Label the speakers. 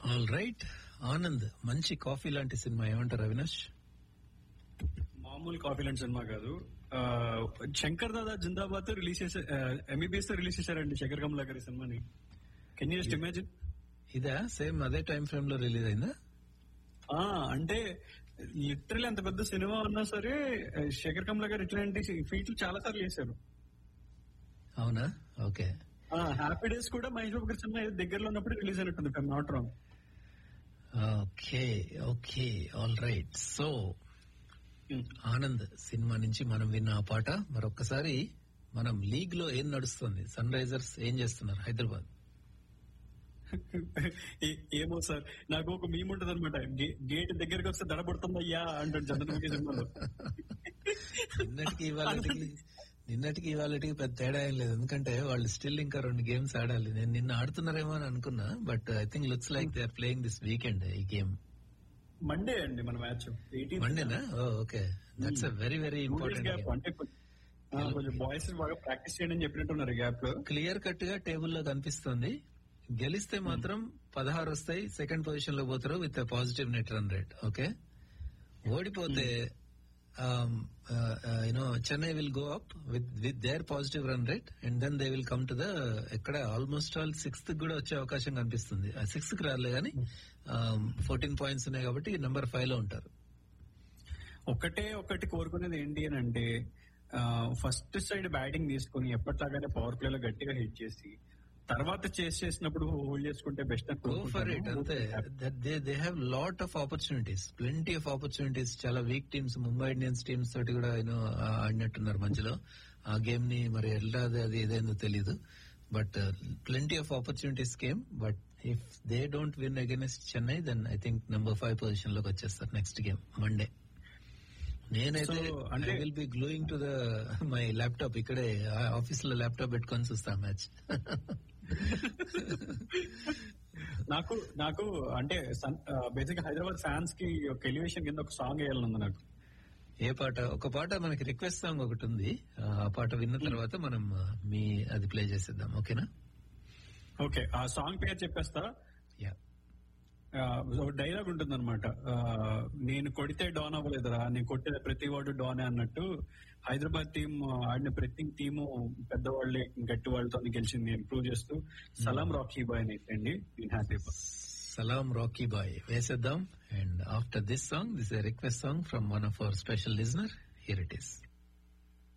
Speaker 1: All right Anand మంచి coffee లాంటి cinema ఏమంటారు అవినాష్
Speaker 2: మామూలు కాఫీ లాంటి సినిమా కాదు ఆ, శంకర్ దాదా జిందాబాద్ రిలీజ్ చేసే ఎంబీబీఎస్ తో రిలీజ్ చేశారండి శంకర్ కమలా గారి సినిమాని కెన్ యూ జస్ట్ ఇమాజిన్
Speaker 1: ఇదా సేమ్ అదే టైం ఫ్రేమ్ లో రిలీజ్ అయిందా
Speaker 2: అంటే లిటరలీ అంత పెద్ద సినిమా ఉన్నా సరే ఆ, శేఖర్ కమలా గారు ఇట్లాంటి ఫీట్లు చాలా సార్లు చేశారు
Speaker 1: అవునా ఓకే
Speaker 2: హ్యాపీ డేస్ కూడా మహేష్ బాబు గారి సినిమా ఏదో దగ్గరలో ఉన్నప్పుడు రిలీజ్ అయినట్టుంది not wrong
Speaker 1: okay okay all right so Anand cinema నుంచి మనం విన్న ఆ పాట మరొక్కసారి మనం లీగ్ లో ఏం నడుస్తుంది సన్ రైజర్స్ ఏం చేస్తున్నారు హైదరాబాద్
Speaker 2: ఏ- ఏమో సార్ నాకు ఒక మీమ్ ఉంటది అనమాట గేట్ దగ్గరికి వస్తే దడబడుతుందయ్యా అంటాడు చంద్రముఖి సినిమాలో
Speaker 1: నిన్నటికి ఇవాళకి నిన్నటికి ఇవాళకి పెద్ద తేడా ఏం లేదు ఎందుకంటే వాళ్ళు స్టిల్ ఇంకా రెండు గేమ్స్ ఆడాలి నేను నిన్న ఆడుతున్నారేమో అని అనుకున్నా but I think looks like they are playing this weekend ఈ గేమ్
Speaker 2: మండే అండి మన మ్యాచ్
Speaker 1: మండేనా okay that's uh very very important
Speaker 2: gap అంటే కొంచెం- ఆ, కొంచెం బాయ్స్ బాగా ప్రాక్టీస్ చేయండి అని చెప్పినట్టున్నారు గ్యాప్ లో
Speaker 1: క్లియర్ కట్ గా టేబుల్ లో కనిపిస్తుంది గెలిస్తే మాత్రం పదహారు వస్తాయి సెకండ్ పొజిషన్ లో పోతారు with positive net run rate okay ఓడిపోతే you know Chennai will go up with with their positive run rate and then they will come to the ఎక్కడ ఆల్మోస్ట్ ఆల్ సిక్స్త్ కూడా వచ్చే అవకాశం కనిపిస్తుంది సిక్స్త్ కి రాలే కానీ ఫోర్టీన్ పాయింట్స్ ఉన్నాయి కాబట్టి నెంబర్ ఫైవ్ లో ఉంటారు
Speaker 2: ఒకటే ఒకటి కోరుకునేది ఏంటి అని అంటే ఫస్ట్ సైడ్ బ్యాటింగ్ తీసుకుని ఎప్పటిలాగానే పవర్ ప్లే లో గట్టిగా హిట్ చేసి తర్వాత చేసి చేసినప్పుడు హోల్డ్ చేసుకుంటే బెస్ట్ అని
Speaker 1: గో ఫర్ ఇట్ అంతే
Speaker 2: కోరుకుంటాను.
Speaker 1: They they have lot of opportunities plenty of opportunities చాలా weak teams Mumbai Indians teams తోటి కూడా యూనో ఆడినట్టున్నారు మధ్యలో ఆ గేమ్ ని మరి ఎలా అది ఏదైందో తెలీదు but plenty of opportunities came but if they don't win against Chennai then I think number five position లోకి వచ్చేస్తారు నెక్స్ట్ గేమ్ మండే నేనైతే
Speaker 2: So, అంటే-
Speaker 1: I will be gluing to the my laptop ఇక్కడే ఆఫీస్ లో ల్యాప్టాప్ పెట్టుకొని చూస్తా match
Speaker 2: నాకు నాకు అంటే బేసిక్ హైదరాబాద్ ఫ్యాన్స్ కి ఒక ఎలివేషన్ కింద ఒక సాంగ్ వేయాలనుంది నాకు
Speaker 1: ఏ పాట ఒక పాట మనకి రిక్వెస్ట్ సాంగ్ ఒకటి ఉంది ఆ పాట విన్న తర్వాత మనం ఆ, మీ అది ప్లే చేసేద్దాం ఓకేనా
Speaker 2: ఓకే ఆ సాంగ్ పేరు చెప్పేస్తా
Speaker 1: యా
Speaker 2: డైలాగ్ ఉంటుంది అనమాట నేను కొడితే డాన్ అవ్వలేదురా నేను కొట్టిన ప్రతి వాడు డానే అన్నట్టు హైదరాబాద్ టీం ఆడిన ప్రతి టీము పెద్దవాళ్ళే గట్టి వాళ్ళతో గెలిచింది అని ప్రూవ్ చేస్తూ సలాం రాకీ బాయ్ అని అండి నేను హ్యాపీ
Speaker 1: సలాం రాకీ బాయ్ వేసేద్దాం and after this song this request song from one of our special listener here it is